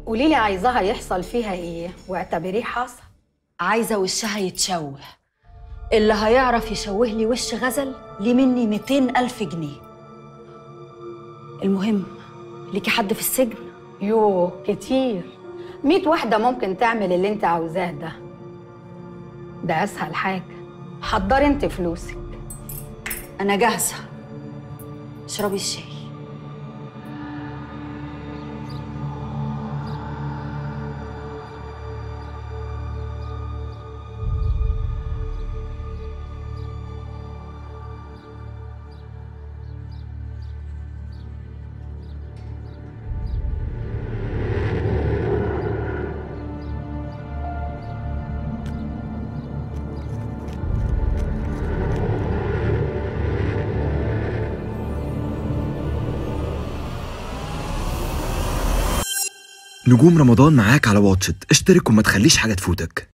قولي لي عايزاها يحصل فيها ايه واعتبريه حصل عايزة وشها يتشوه اللي هيعرف يشوه لي وش غزل ليه مني 200 ألف جنيه المهم ليكي حد في السجن يو كتير ميت واحدة ممكن تعمل اللي انت عاوزاه ده ده اسهل حاجة حضري انت فلوسك أنا جاهزة اشربي الشاي نجوم رمضان معاك على واتشت اشترك وما تخليش حاجة تفوتك